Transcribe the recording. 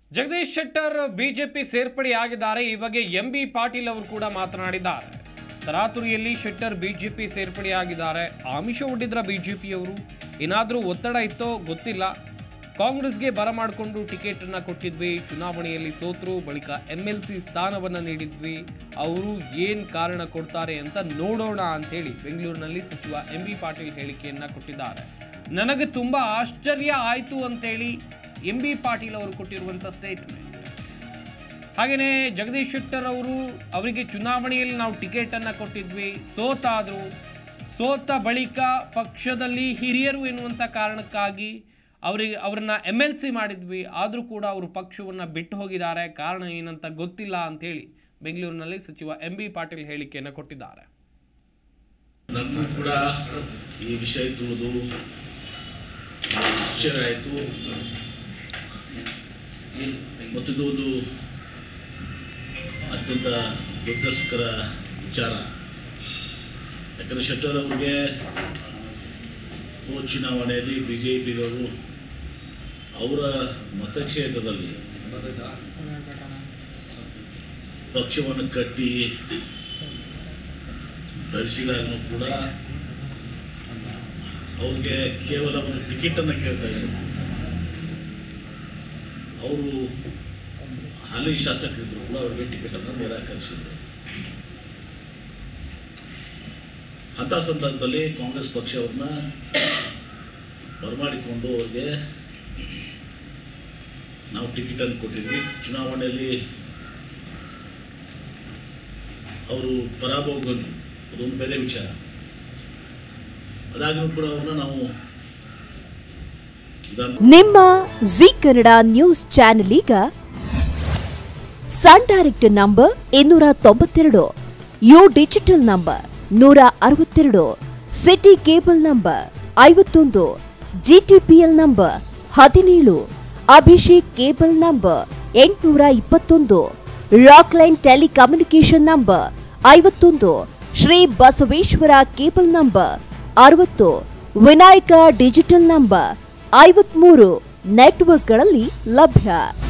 Jagadish Shettar BJP ಸೇರ್ಪಡೆಯಾಗಿದ್ದಾರೆ ಈ ಬಗ್ಗೆ ಎಂ ಬಿ ಪಾಟೀಲ್ ಅವರು ಕೂಡ ಮಾತನಾಡಿದ್ದಾರೆ ತರಾತುರಿಯಲ್ಲಿ ಶೆಟ್ಟರ್ ಬಿಜೆಪಿ ಸೇರ್ಪಡೆಯಾಗಿದ್ದಾರೆ ಆಮಿಷ ಒಡ್ಡಿದ್ರ ಬಿಜೆಪಿಯವರು ಏನಾದರೂ ಒತ್ತಡ ಇತ್ತೋ ಗೊತ್ತಿಲ್ಲ ಕಾಂಗ್ರೆಸ್ಗೆ ಬರಮಾಡಿಕೊಂಡು ಟಿಕೆಟ್ ಅನ್ನ ಕೊಟ್ಟಿದ್ವಿ ಚುನಾವಣೆಯಲ್ಲಿ ಸೋತರು ಬಳಿಕ ಎಂ ಎಲ್ ಸಿ ಸ್ಥಾನವನ್ನು ನೀಡಿದ್ವಿ ಅವರು ಏನ್ ಕಾರಣ ಕೊಡ್ತಾರೆ ಅಂತ ನೋಡೋಣ ಅಂತೇಳಿ ಬೆಂಗಳೂರಿನಲ್ಲಿ ಸಚಿವ ಎಂ ಬಿ ಪಾಟೀಲ್ ಹೇಳಿಕೆಯನ್ನ ಕೊಟ್ಟಿದ್ದಾರೆ ನನಗೆ ತುಂಬಾ ಆಶ್ಚರ್ಯ ಆಯಿತು ಅಂತೇಳಿ ಎಂ ಬಿ ಪಾಟೀಲ್ ಅವರು ಕೊಟ್ಟಿರುವಂಥ ಸ್ಟೇಟ್ಮೆಂಟ್ ಹಾಗೆಯೇ ಜಗದೀಶ್ ಶೆಟ್ಟರ್ ಅವರು ಅವರಿಗೆ ಚುನಾವಣೆಯಲ್ಲಿ ನಾವು ಟಿಕೆಟ್ ಅನ್ನ ಕೊಟ್ಟಿದ್ವಿ ಸೋತಾದ್ರು ಸೋತ ಬಳಿಕ ಪಕ್ಷದಲ್ಲಿ ಹಿರಿಯರು ಎನ್ನುವಂಥ ಕಾರಣಕ್ಕಾಗಿ ಅವರಿಗೆ ಅವರನ್ನ ಎಮ್ ಎಲ್ ಸಿ ಮಾಡಿದ್ವಿ ಆದರೂ ಕೂಡ ಅವರು ಪಕ್ಷವನ್ನು ಬಿಟ್ಟು ಹೋಗಿದ್ದಾರೆ ಕಾರಣ ಏನಂತ ಗೊತ್ತಿಲ್ಲ ಅಂತೇಳಿ ಬೆಂಗಳೂರಿನಲ್ಲಿ ಸಚಿವ ಎಂ ಬಿ ಪಾಟೀಲ್ ಹೇಳಿಕೆಯನ್ನು ಕೊಟ್ಟಿದ್ದಾರೆ ನನಗೂ ಕೂಡ ಈ ವಿಷಯ ತಿಳಿದು ಆಶ್ಚರ್ಯ ಆಯಿತು ಮತ್ತು ಇದು ಒಂದು ಅತ್ಯಂತ ದುರದೃಷ್ಟಕರ ವಿಚಾರ ಯಾಕಂದರೆ ಶೆಟ್ಟರ್ ಅವ್ರಿಗೆ ಹೋದ ಚುನಾವಣೆಯಲ್ಲಿ ಬಿ ಜೆ ಪಿಯವರು ಅವರ ಮತಕ್ಷೇತ್ರದಲ್ಲಿ ಪಕ್ಷವನ್ನು ಕಟ್ಟಿ ಬೆಳೆಸಿದಾಗಲೂ ಕೂಡ ಅವ್ರಿಗೆ ಕೇವಲ ಒಂದು ಟಿಕೆಟನ್ನು ಕೇಳ್ತಾ ಇದ್ರು ಅವರು ಹಾಲಿ ಶಾಸಕರಿದ್ರು ಕೂಡ ಅವರಿಗೆ ಟಿಕೆಟನ್ನು ನಿರಾಕರಿಸಿದ್ರು ಅಂಥ ಸಂದರ್ಭದಲ್ಲಿ ಕಾಂಗ್ರೆಸ್ ಪಕ್ಷವನ್ನ ಬರಮಾಡಿಕೊಂಡು ಅವ್ರಿಗೆ ನಾವು ಟಿಕೆಟನ್ನು ಕೊಟ್ಟಿದ್ವಿ ಚುನಾವಣೆಯಲ್ಲಿ ಅವರು ಪರಾಭವಗೊಂಡ್ರು ಅದೊಂದು ಬೇರೆ ವಿಚಾರ ಅದಾಗಿನೂ ಕೂಡ ಅವ್ರನ್ನ ನಾವು ವಿಧಾನ ನಿಮ್ಮ ಜಿ ಕನ್ನಡ ನ್ಯೂಸ್ ಚಾನೆಲ್ ಈಗ ಸನ್ ಡೈರೆಕ್ಟ್ ನಂಬರ್ ಇನ್ನೂರ ತೊಂಬತ್ತೆರಡು ಯು ಡಿಜಿಟಲ್ ನಂಬರ್ ನೂರ ಅರವತ್ತೆರಡು ಸಿಟಿ ಕೇಬಲ್ ನಂಬರ್ ಐವತ್ತೊಂದು ಜಿಟಿಪಿಎಲ್ ನಂಬರ್ ಹದಿನೇಳು ಅಭಿಷೇಕ್ ಕೇಬಲ್ ನಂಬರ್ ಎಂಟುನೂರ ಇಪ್ಪತ್ತೊಂದು ರಾಕ್ಲೈನ್ ಟೆಲಿಕಮ್ಯುನಿಕೇಶನ್ ನಂಬರ್ ಐವತ್ತೊಂದು ಶ್ರೀ ಬಸವೇಶ್ವರ ಕೇಬಲ್ ನಂಬರ್ ಅರವತ್ತು ವಿನಾಯಕ ಡಿಜಿಟಲ್ ನಂಬರ್ ಐವತ್ಮೂರು ನೆಟ್ವರ್ಕ್ಗಳಲ್ಲಿ ಲಭ್ಯ